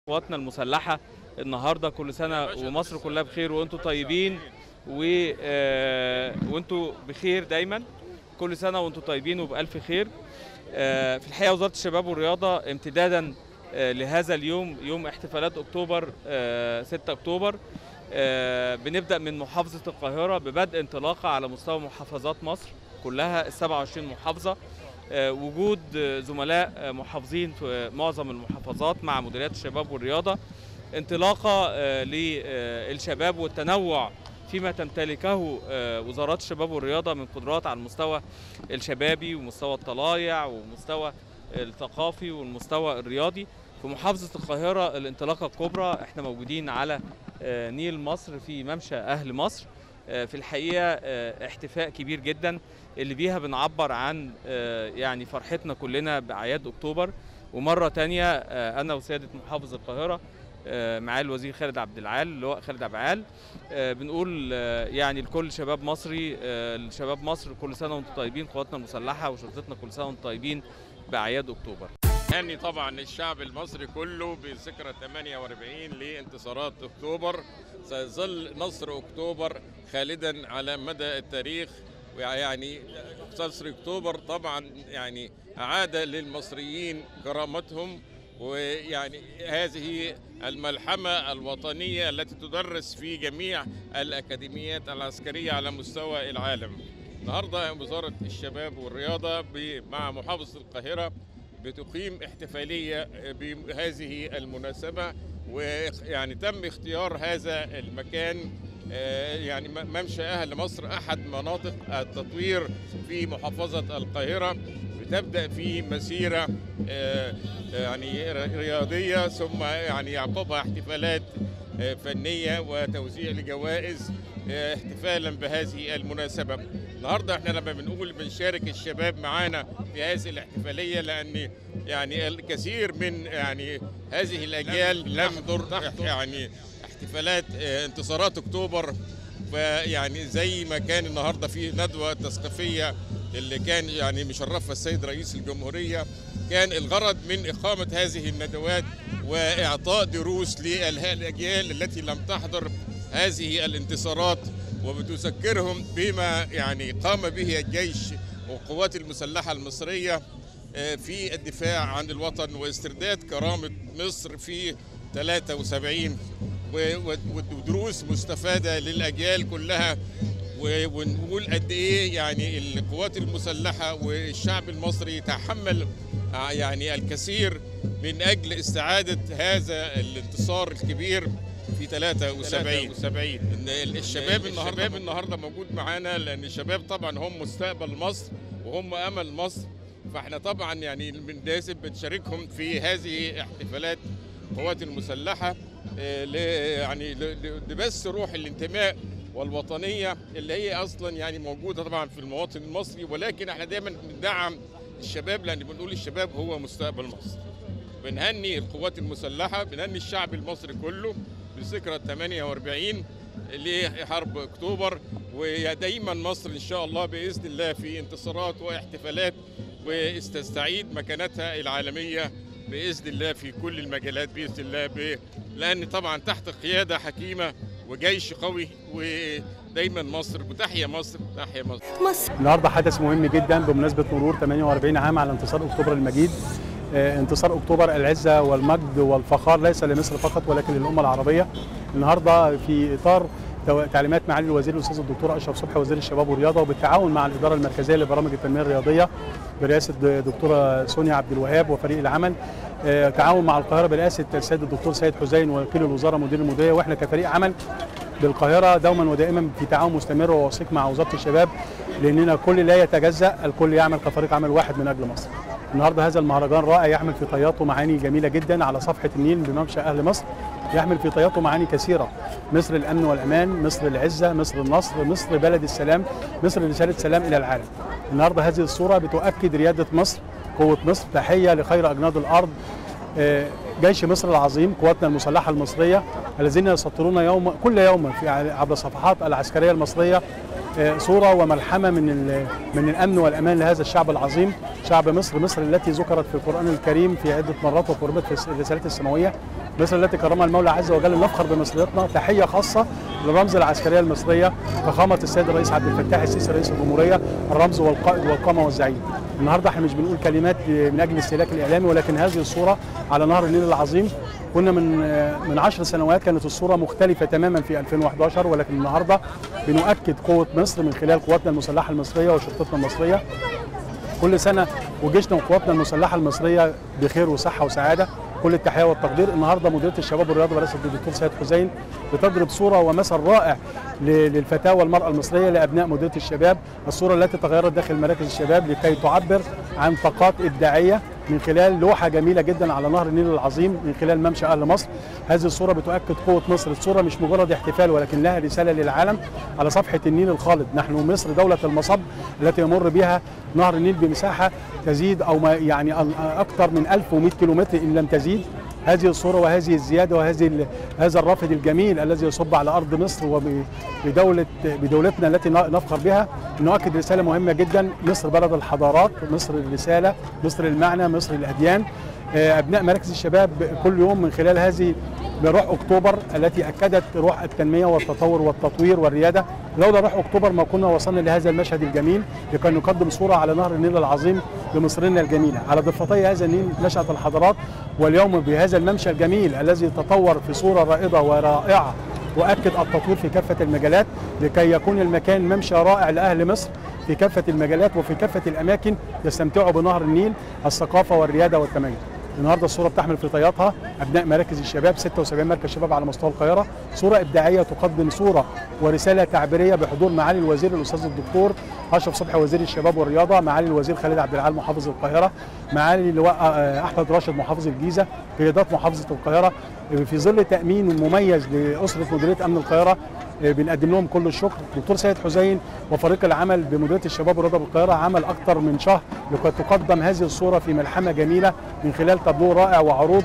قواتنا المسلحه النهارده كل سنه ومصر كلها بخير وانتم طيبين و آه، وانتم بخير دايما كل سنه وانتم طيبين وبالف خير آه، في الحقيقه وزاره الشباب والرياضه امتدادا آه، لهذا اليوم يوم احتفالات اكتوبر آه، 6 اكتوبر آه، بنبدا من محافظه القاهره ببدء انطلاقه على مستوى محافظات مصر كلها ال 27 محافظه آه، وجود آه، زملاء آه، محافظين في معظم المحافظات مع مديريات الشباب والرياضه انطلاقه آه، للشباب والتنوع فيما تمتلكه آه، وزارات الشباب والرياضه من قدرات على المستوى الشبابي ومستوى الطلايع ومستوى الثقافي والمستوى الرياضي في محافظه القاهره الانطلاقه الكبرى احنا موجودين على آه، نيل مصر في ممشى اهل مصر آه، في الحقيقه آه، احتفاء كبير جدا اللي بيها بنعبر عن آه، يعني فرحتنا كلنا باعياد اكتوبر ومره تانية آه، انا وسياده محافظ القاهره آه، معالي الوزير خالد عبد العال اللواء خالد عبد العال آه، بنقول آه، يعني لكل شباب مصري آه، لشباب مصر كل سنه وانتم طيبين قواتنا المسلحه وشرطتنا كل سنه وانتم طيبين باعياد اكتوبر هني طبعا الشعب المصري كله بذكرى 48 لانتصارات اكتوبر سيظل نصر اكتوبر خالدا على مدى التاريخ ويعني نصر اكتوبر طبعا يعني اعاد للمصريين كرامتهم ويعني هذه الملحمه الوطنيه التي تدرس في جميع الاكاديميات العسكريه على مستوى العالم. النهارده وزاره الشباب والرياضه ب- مع محافظه القاهره بتقيم احتفاليه بهذه المناسبه ويعني تم اختيار هذا المكان آه، يعني م- ممشى اهل مصر احد مناطق التطوير في محافظه القاهره بتبدا في مسيره آه، يعني ر- رياضيه ثم يعني يعقبها احتفالات آه، فنيه وتوزيع لجوائز آه، احتفالا بهذه المناسبه. النهارده احنا لما بنقول بنشارك الشباب معانا في هذه الاحتفاليه لان يعني الكثير من يعني هذه الاجيال لم تحضر يعني احتفالات آه، انتصارات اكتوبر فيعني زي ما كان النهارده في ندوه تثقيفيه اللي كان يعني مشرفها السيد رئيس الجمهوريه كان الغرض من اقامه هذه الندوات واعطاء دروس للاجيال التي لم تحضر هذه الانتصارات وبتذكرهم بما يعني قام به الجيش والقوات المسلحه المصريه آه، في الدفاع عن الوطن واسترداد كرامه مصر في 73 و- و- ودروس مستفاده للاجيال كلها و- ونقول قد ايه يعني القوات المسلحه والشعب المصري تحمل آه، يعني الكثير من اجل استعاده هذا الانتصار الكبير في 73 إن الشباب النهارده النهارده موجود معانا لان الشباب طبعا هم مستقبل مصر وهم امل مصر فاحنا طبعا يعني من لازم بنشاركهم في هذه احتفالات القوات المسلحه آه، ل- يعني ل- ل- لبث روح الانتماء والوطنيه اللي هي اصلا يعني موجوده طبعا في المواطن المصري ولكن احنا دايما بندعم الشباب لان بنقول الشباب هو مستقبل مصر. بنهني القوات المسلحه بنهني الشعب المصري كله بذكرى 48 لحرب اكتوبر ودايما مصر ان شاء الله باذن الله في انتصارات واحتفالات وتستعيد مكانتها العالميه باذن الله في كل المجالات باذن الله ب... لان طبعا تحت قياده حكيمه وجيش قوي ودايما مصر وتحيا مصر تحيا مصر مصر النهارده حدث مهم جدا بمناسبه مرور 48 عام على انتصار اكتوبر المجيد آه، انتصار اكتوبر العزه والمجد والفخار ليس لمصر فقط ولكن للامه العربيه النهارده في اطار تو- تعليمات معالي الوزير الاستاذ الدكتور اشرف صبحي وزير الشباب والرياضه وبالتعاون مع الاداره المركزيه لبرامج التنميه الرياضيه برئاسه د- دكتوره سونيا عبد الوهاب وفريق العمل آه، تعاون مع القاهره برئاسه السيد الدكتور سيد حسين وكيل الوزاره مدير المديريه واحنا كفريق عمل بالقاهره دوما ودائما في تعاون مستمر ووثيق مع وزاره الشباب لاننا كل لا يتجزا الكل يعمل كفريق عمل واحد من اجل مصر. النهارده هذا المهرجان رائع يحمل في طياته معاني جميله جدا على صفحه النيل بممشى اهل مصر يحمل في طياته معاني كثيره مصر الامن والامان، مصر العزه، مصر النصر، مصر بلد السلام، مصر رساله سلام الى العالم. النهارده هذه الصوره بتؤكد رياده مصر، قوه مصر، تحيه لخير اجناد الارض آه، جيش مصر العظيم قواتنا المسلحه المصريه الذين يسطرون يوم كل يوم في عبر الصفحات العسكريه المصريه آه، صوره وملحمه من ال- من الامن والامان لهذا الشعب العظيم شعب مصر مصر التي ذكرت في القران الكريم في عده مرات وقربت في الرسالات السماويه مصر التي كرمها المولى عز وجل نفخر بمصريتنا تحيه خاصه للرمز العسكريه المصريه فخامه السيد الرئيس عبد الفتاح السيسي رئيس الجمهوريه الرمز والقائد والقامه والزعيم النهارده احنا مش بنقول كلمات من اجل الاستهلاك الاعلامي ولكن هذه الصوره على نهر النيل العظيم كنا من من 10 سنوات كانت الصوره مختلفه تماما في 2011 ولكن النهارده بنؤكد قوه مصر من خلال قواتنا المسلحه المصريه وشرطتنا المصريه كل سنه وجيشنا وقواتنا المسلحه المصريه بخير وصحه وسعاده كل التحيه والتقدير النهارده مديريه الشباب والرياضه برئاسه الدكتور سيد حسين بتضرب صوره ومثل رائع للفتاه والمراه المصريه لابناء مديريه الشباب الصوره التي تغيرت داخل مراكز الشباب لكي تعبر عن طاقات ابداعيه من خلال لوحه جميله جدا على نهر النيل العظيم من خلال ممشى اهل مصر هذه الصوره بتؤكد قوه مصر الصوره مش مجرد احتفال ولكن لها رساله للعالم على صفحه النيل الخالد نحن مصر دوله المصب التي يمر بها نهر النيل بمساحه تزيد او ما يعني اكثر من 1100 كيلومتر ان لم تزيد هذه الصورة وهذه الزيادة وهذه هذا الرافد الجميل الذي يصب على أرض مصر وبدولة بدولتنا التي نفخر بها نؤكد رسالة مهمة جدا مصر بلد الحضارات مصر الرسالة مصر المعنى مصر الأديان أبناء مراكز الشباب كل يوم من خلال هذه بروح اكتوبر التي اكدت روح التنميه والتطور والتطوير والرياده لولا روح اكتوبر ما كنا وصلنا لهذا المشهد الجميل لكي نقدم صوره على نهر النيل العظيم لمصرنا الجميله على ضفتي هذا النيل نشات الحضارات واليوم بهذا الممشى الجميل الذي تطور في صوره رائده ورائعه واكد التطوير في كافه المجالات لكي يكون المكان ممشى رائع لاهل مصر في كافه المجالات وفي كافه الاماكن يستمتعوا بنهر النيل الثقافه والرياده والتميز النهارده الصوره بتحمل في طياتها ابناء مراكز الشباب 76 مركز شباب على مستوى القاهره صوره ابداعيه تقدم صوره ورساله تعبيريه بحضور معالي الوزير الاستاذ الدكتور اشرف صبحي وزير الشباب والرياضه معالي الوزير خالد عبد العال محافظ القاهره معالي اللواء احمد راشد محافظ الجيزه قيادات محافظه القاهره في ظل تامين مميز لاسره مديريه امن القاهره بنقدم لهم كل الشكر دكتور سيد حسين وفريق العمل بمديريه الشباب والرياضه بالقاهره عمل اكثر من شهر لكي تقدم هذه الصوره في ملحمه جميله من خلال تابلو رائع وعروض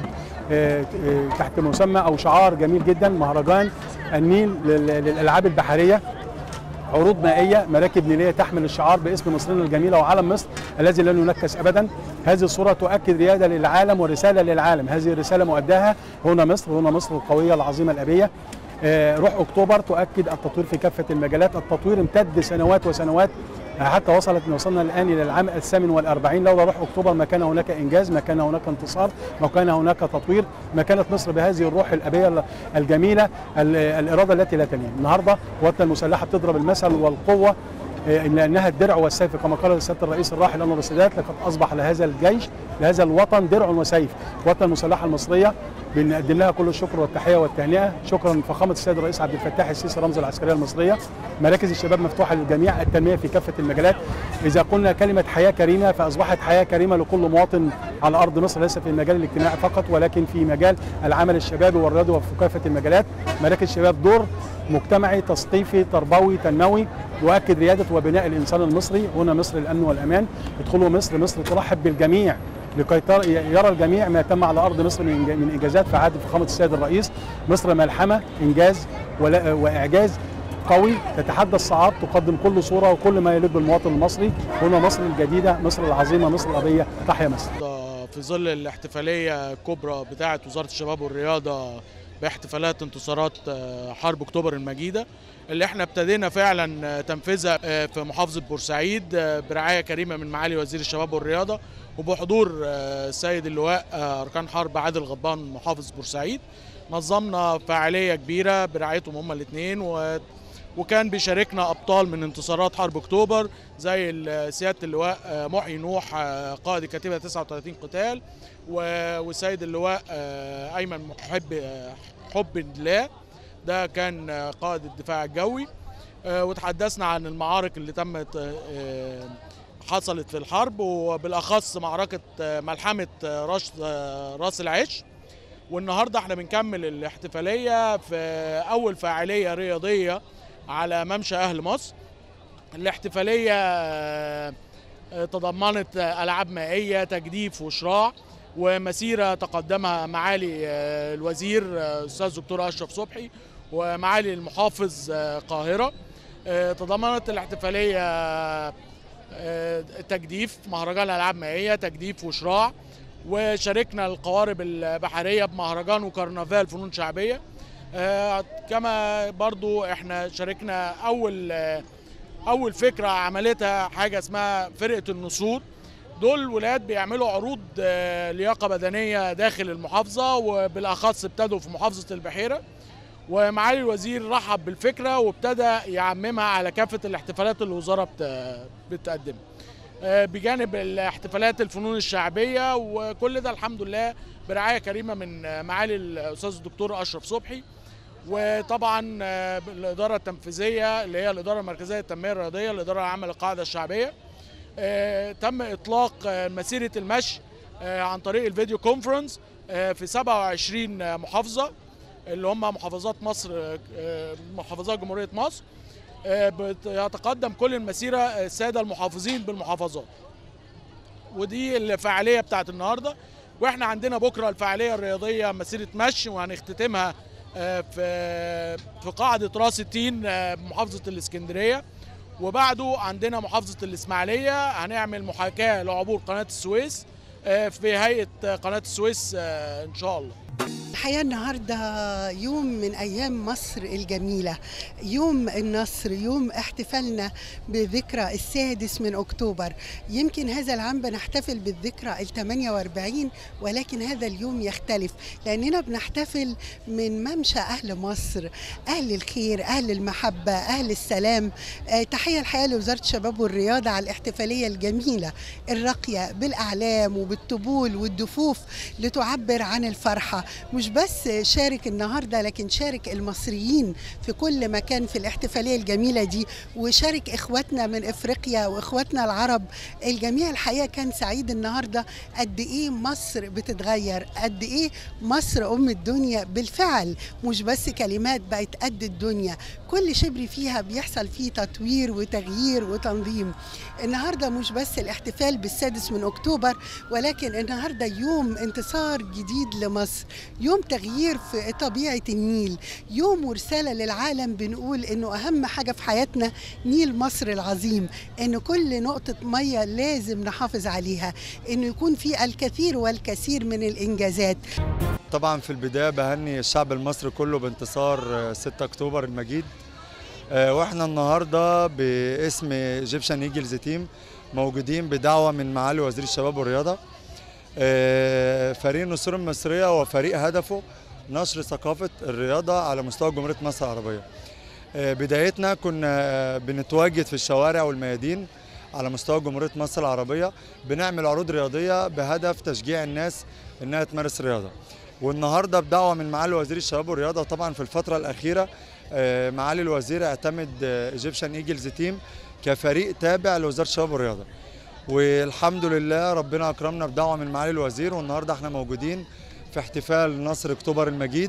تحت مسمى او شعار جميل جدا مهرجان النيل للالعاب البحريه عروض مائيه مراكب نيليه تحمل الشعار باسم مصرنا الجميله وعلم مصر الذي لن ينكس ابدا هذه الصوره تؤكد رياده للعالم ورساله للعالم هذه الرساله مؤداها هنا مصر هنا مصر القويه العظيمه الابيه روح اكتوبر تؤكد التطوير في كافه المجالات التطوير امتد سنوات وسنوات حتى وصلت وصلنا الان الى العام الثامن والأربعين لولا روح اكتوبر ما كان هناك انجاز ما كان هناك انتصار ما كان هناك تطوير ما كانت مصر بهذه الروح الابيه الجميله الاراده التي لا تنام النهارده قواتنا المسلحه بتضرب المثل والقوه لانها الدرع والسيف كما قال سياده الرئيس الراحل انور السادات لقد اصبح لهذا الجيش لهذا الوطن درع وسيف قواتنا المسلحه المصريه بنقدم لها كل الشكر والتحيه والتهنئه شكرا لفخامه السيد الرئيس عبد الفتاح السيسي رمز العسكريه المصريه مراكز الشباب مفتوحه للجميع التنميه في كافه المجالات اذا قلنا كلمه حياه كريمه فاصبحت حياه كريمه لكل مواطن على ارض مصر ليس في المجال الاجتماعي فقط ولكن في مجال العمل الشبابي والرياضي وفي كافه المجالات مراكز الشباب دور مجتمعي تثقيفي تربوي تنموي يؤكد رياده وبناء الانسان المصري هنا مصر الامن والامان ادخلوا مصر مصر ترحب بالجميع لكي يرى الجميع ما تم على ارض مصر من من انجازات في عهد فخامه السيد الرئيس مصر ملحمه انجاز واعجاز قوي تتحدى الصعاب تقدم كل صوره وكل ما يليق بالمواطن المصري هنا مصر الجديده مصر العظيمه مصر الابيه تحيا مصر في ظل الاحتفاليه الكبرى بتاعه وزاره الشباب والرياضه باحتفالات انتصارات حرب اكتوبر المجيده اللي احنا ابتدينا فعلا تنفيذها في محافظه بورسعيد برعايه كريمه من معالي وزير الشباب والرياضه وبحضور السيد اللواء اركان حرب عادل غضبان محافظ بورسعيد نظمنا فعاليه كبيره برعايتهم هما الاثنين و وكان بيشاركنا ابطال من انتصارات حرب اكتوبر زي سياده اللواء محيي نوح قائد الكتيبه 39 قتال والسيد اللواء ايمن محب حب الله ده كان قائد الدفاع الجوي وتحدثنا عن المعارك اللي تمت حصلت في الحرب وبالاخص معركه ملحمه راس راس العش والنهارده احنا بنكمل الاحتفاليه في اول فاعليه رياضيه على ممشى اهل مصر الاحتفاليه تضمنت العاب مائيه تجديف وشراع ومسيره تقدمها معالي الوزير الاستاذ دكتور اشرف صبحي ومعالي المحافظ قاهره تضمنت الاحتفاليه تجديف مهرجان العاب مائيه تجديف وشراع وشاركنا القوارب البحريه بمهرجان وكرنفال فنون شعبيه آه، كما برضو احنا شاركنا اول آه، اول فكره عملتها حاجه اسمها فرقه النسور دول ولاد بيعملوا عروض آه، لياقه بدنيه داخل المحافظه وبالاخص ابتدوا في محافظه البحيره ومعالي الوزير رحب بالفكره وابتدى يعممها على كافه الاحتفالات اللي الوزاره بت- بتقدمها آه، بجانب الاحتفالات الفنون الشعبيه وكل ده الحمد لله برعايه كريمه من آه، معالي الاستاذ الدكتور اشرف صبحي وطبعا آه، الاداره التنفيذيه اللي هي الاداره المركزيه للتنميه الرياضيه الاداره العامه للقاعده الشعبيه آه، تم اطلاق آه، مسيره المشي آه، عن طريق الفيديو كونفرنس آه، في 27 محافظه اللي هم محافظات مصر آه، محافظات جمهوريه مصر آه، بت- يتقدم كل المسيره آه، الساده المحافظين بالمحافظات ودي الفعاليه بتاعت النهارده واحنا عندنا بكره الفعاليه الرياضيه مسيره مشي وهنختتمها آه، في في قاعده راس التين آه، بمحافظه الاسكندريه وبعده عندنا محافظه الاسماعيليه هنعمل محاكاه لعبور قناه السويس آه، في هيئه قناه السويس آه، ان شاء الله الحقيقة النهاردة يوم من أيام مصر الجميلة يوم النصر يوم احتفالنا بذكرى السادس من أكتوبر يمكن هذا العام بنحتفل بالذكرى ال 48 ولكن هذا اليوم يختلف لأننا بنحتفل من ممشى أهل مصر أهل الخير أهل المحبة أهل السلام آه، تحية الحقيقة لوزارة الشباب والرياضة على الاحتفالية الجميلة الراقية بالأعلام وبالطبول والدفوف لتعبر عن الفرحة مش بس شارك النهارده لكن شارك المصريين في كل مكان في الاحتفاليه الجميله دي وشارك اخواتنا من افريقيا واخواتنا العرب الجميع الحقيقه كان سعيد النهارده قد ايه مصر بتتغير قد ايه مصر ام الدنيا بالفعل مش بس كلمات بقت قد الدنيا كل شبر فيها بيحصل فيه تطوير وتغيير وتنظيم النهارده مش بس الاحتفال بالسادس من اكتوبر ولكن النهارده يوم انتصار جديد لمصر يوم تغيير في طبيعه النيل يوم ورساله للعالم بنقول انه اهم حاجه في حياتنا نيل مصر العظيم ان كل نقطه ميه لازم نحافظ عليها انه يكون في الكثير والكثير من الانجازات طبعا في البدايه بهني الشعب المصري كله بانتصار آه، 6 اكتوبر المجيد آه، واحنا النهارده باسم ايجيبشن ايجلز تيم موجودين بدعوه من معالي وزير الشباب والرياضه آه، فريق النسور المصريه هو فريق هدفه نشر ثقافه الرياضه على مستوى جمهوريه مصر العربيه آه، بدايتنا كنا آه، بنتواجد في الشوارع والميادين على مستوى جمهوريه مصر العربيه بنعمل عروض رياضيه بهدف تشجيع الناس انها تمارس رياضه والنهارده بدعوه من معالي وزير الشباب والرياضه طبعا في الفتره الاخيره آه، معالي الوزير اعتمد ايجيبشن ايجلز تيم كفريق تابع لوزاره الشباب والرياضه والحمد لله ربنا اكرمنا بدعوه من معالي الوزير والنهارده احنا موجودين في احتفال نصر اكتوبر المجيد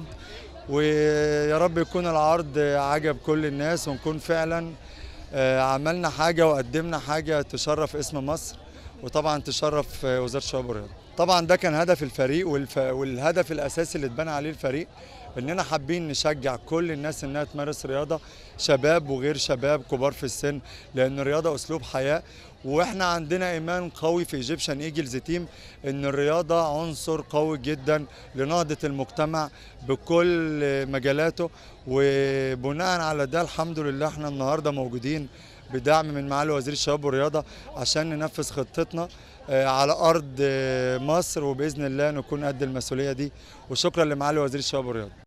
ويا رب يكون العرض عجب كل الناس ونكون فعلا آه، عملنا حاجه وقدمنا حاجه تشرف اسم مصر وطبعا تشرف آه، وزاره الشباب والرياضه طبعا ده كان هدف الفريق والف... والهدف الاساسي اللي اتبنى عليه الفريق اننا حابين نشجع كل الناس انها تمارس رياضه شباب وغير شباب كبار في السن لان الرياضه اسلوب حياه واحنا عندنا ايمان قوي في ايجيبشن ايجلز تيم ان الرياضه عنصر قوي جدا لنهضه المجتمع بكل مجالاته وبناء على ده الحمد لله احنا النهارده موجودين بدعم من معالي وزير الشباب والرياضه عشان ننفذ خطتنا آه، على ارض آه، مصر وباذن الله نكون قد المسؤوليه دي وشكرا لمعالي وزير الشباب والرياضه